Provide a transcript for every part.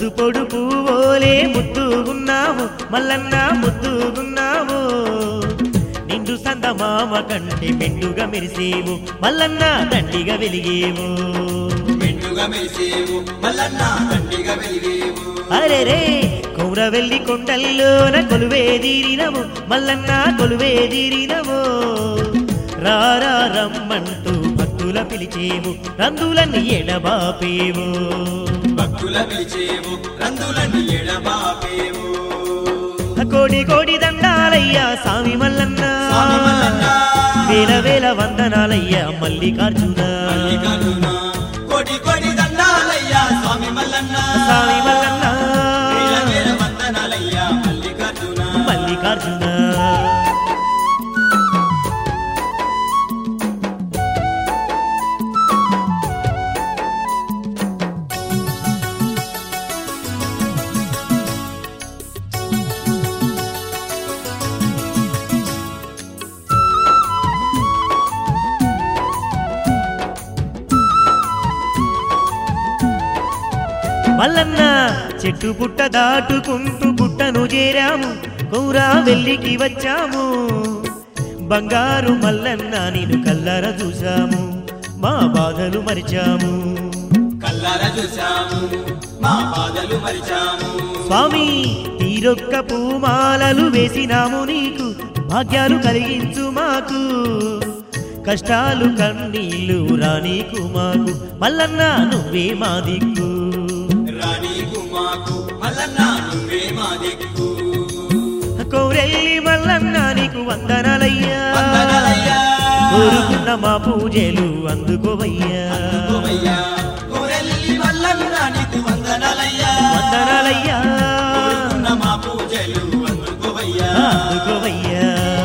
ముద్దు పొడు పువ్వోలే ముద్దుగున్నావు మల్లన్న ముద్దుగున్నావు నిండు సందమామ కంటే మెండుగా మెరిసేవు మల్లన్న దండిగా వెలిగేవు మెండుగా మెరిసేవు మల్లన్న దండిగా వెలిగేవు అరెరే కౌరవెల్లి కొండల్లోన కొలువేదీరినవు మల్లన్న కొలువేదీరినవు రారా రమ్మంటూ భక్తుల పిలిచేవు రందులన్నీ ఎడబాపేవు భక్తుల పిలిచేవు రందులని ఎడబాపేవు కోడి కోడి దండాలయ్యా స్వామి మల్లన్న స్వామి మల్లన్న వేల వేల వందనాలయ్యా మల్లికార్జున మల్లికార్జున కోటి కోటి దండాలయ్యా స్వామి మల్లన్న స్వామి మల్లన్న వేల వేల వందనాలయ్యా మల్లికార్జున మల్లికార్జున మల్లన్న చెట్టు పుట్ట దాటుకుంటూ పుట్టను చేరాము కౌరా వెల్లికి వచ్చాము బంగారు మల్లన్న నేను కల్లర చూసాము మా బాధలు మరిచాము కల్లార చూశాము మా బాధలు మరిచాము స్వామి తీరొక్క పూమాలలు వేసినాము నీకు భాగ్యాలు కలిగించు మాకు కష్టాలు కన్నీళ్ళు రానీకు మాకు మల్లన్న నువ్వే మా దిక్కు రాణి కుమాకు మల్లన్న నువ్వే మా దిక్కు కౌరెల్లి మల్లన్న నీకు వందనాలయ్యా వందనాలయ్యా కోరుకున్న మా పూజలు అందుకోవయ్యా అందుకోవయ్యా కోరెల్లి మల్లన్న నీకు వందనాలయ్యా వందనాలయ్యా కోరుకున్న మా పూజలు అందుకోవయ్యా అందుకోవయ్యా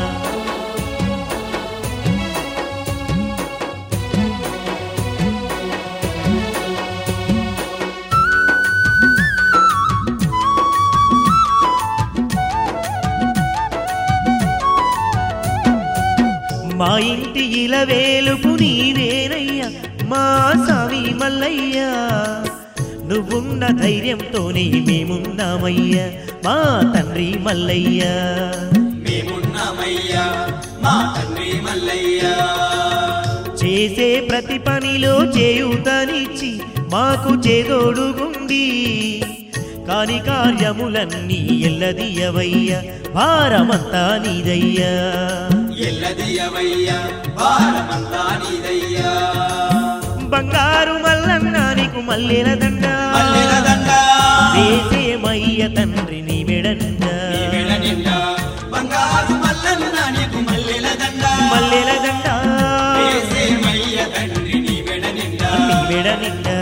మా ఇంటి ఇల వేలుపు నీవేనయ్యా మా స్వామి మల్లయ్యా నువ్వున్న ధైర్యంతోనే మేమున్నామయ్యా మా తండ్రి మల్లయ్యా మేమున్నామయ్యా మా తండ్రి మల్లయ్యా చేసే ప్రతి పనిలో చేయూతనిచ్చి మాకు చేదోడుగుండి కాని కార్యములన్నీ ఎల్లదియవయ్యా భారమంతా నీదయ్యా ఎల్లదియవయ్యా భారమంతా నీదయ్యా బంగారు మల్లన్న నీకు మల్లెల దండ మల్లెల దండ వేసేమయ్య తండ్రి నీ మెడండ నీ మెడ నిండా బంగారు మల్లన్న నీకు మల్లెల దండ మల్లెల దండ వేసేమయ్య తండ్రి నీ మెడ నిండా నీ మెడ నిండా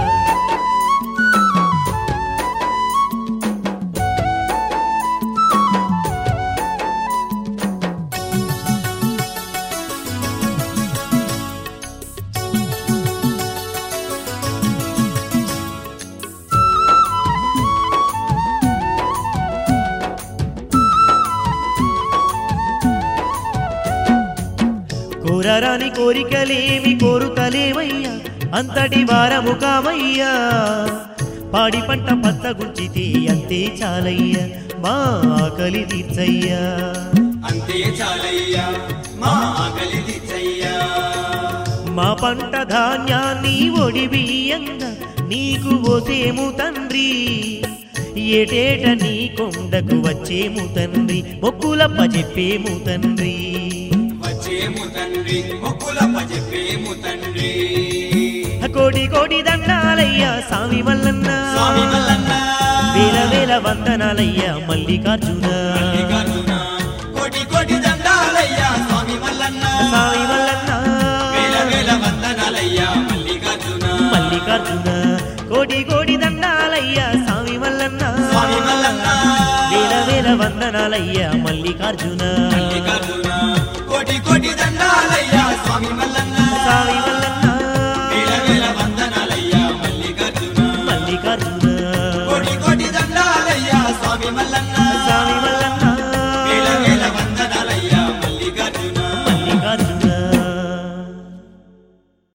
కోరరాని కోరికలేమి కోరుతలేవయ్యా అంతటి వారము కామయ్యా పాడి పంట పచ్చగుంచితే అంతే చాలయ్యా మా ఆకలి తీర్చయ్యా అంతే చాలయ్యా మా ఆకలి తీర్చయ్యా మా పంట ధాన్యాన్ని ఒడి బియ్యంగా నీకు ఓసేము తండ్రి ఏటేట నీ కొండకు వచ్చేము తండ్రి మొక్కులప్ప చెప్పేము తండ్రి వచ్చేము తండ్రి మొక్కుల చెప్పేము తండ్రి కోడి కోడి దండాలయ్యా స్వామి మల్లన్న స్వామి మల్లన్న వేల వేల వందనాలయ్యా మల్లికార్జున మల్లికార్జున కోటి కోటి దండాలయ్యా స్వామి మల్లన్న స్వామి మల్లన్న వేల వేల వందనాలయ్యా మల్లికార్జున మల్లికార్జున కోడి కోడి దండాలయ్యా స్వామి మల్లన్న స్వామి మల్లన్న వేల వేల వందనాలయ్యా మల్లికార్జున మల్లికార్జున కోటి కోటి దండాలయ్యా స్వామి మల్లన్న స్వామి మల్లన్న వేల వేల వందనాలయ్యా మల్లికార్జున మల్లికార్జున కోటి కోటి దండాలయ్యా స్వామి మల్లన్న స్వామి మల్లన్న